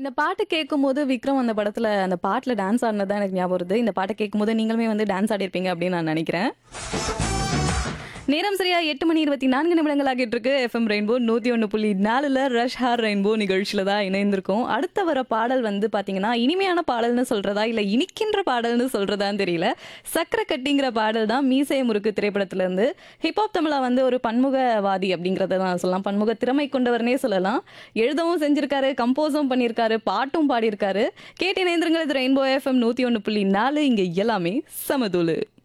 இந்த பாட்டு கேட்கும்போது விக்ரம் அந்த படத்துல அந்த பாட்டுல டான்ஸ் ஆடினது தான் எனக்கு ஞாபகம் வருது இந்த பாட்டை கேட்கும்போது நீங்களுமே வந்து டான்ஸ் ஆடிருப்பீங்க அப்படின்னு நான் நினைக்கிறேன் நேரம் சரியா எட்டு மணி இருபத்தி நான்கு நிமிடங்கள் ஆகிட்டு இருக்கு எஃப்எம் ரெயின்போ நூத்தி ஒன்று புள்ளி நாலுல ரஷ் ஹார் ரெயின்போ நிகழ்ச்சியில தான் இணைந்திருக்கோம் அடுத்த வர பாடல் வந்து பாத்தீங்கன்னா இனிமையான பாடல்னு சொல்றதா இல்ல இனிக்கின்ற பாடல்னு சொல்றதான்னு தெரியல சக்கரை கட்டிங்கிற பாடல் தான் மீசைய முறுக்கு திரைப்படத்துல இருந்து ஹிப்ஹாப் தமிழா வந்து ஒரு பன்முகவாதி அப்படிங்கறத தான் சொல்லலாம் பன்முக திறமை கொண்டவர்னே சொல்லலாம் எழுதவும் செஞ்சிருக்காரு கம்போஸும் பண்ணியிருக்காரு பாட்டும் பாடியிருக்காரு கேட்டு இணைந்திருங்கள் இது ரெயின்போ எஃப்எம் நூத்தி ஒன்று புள்ளி நாலு இங்க எல்லாமே சமதூளு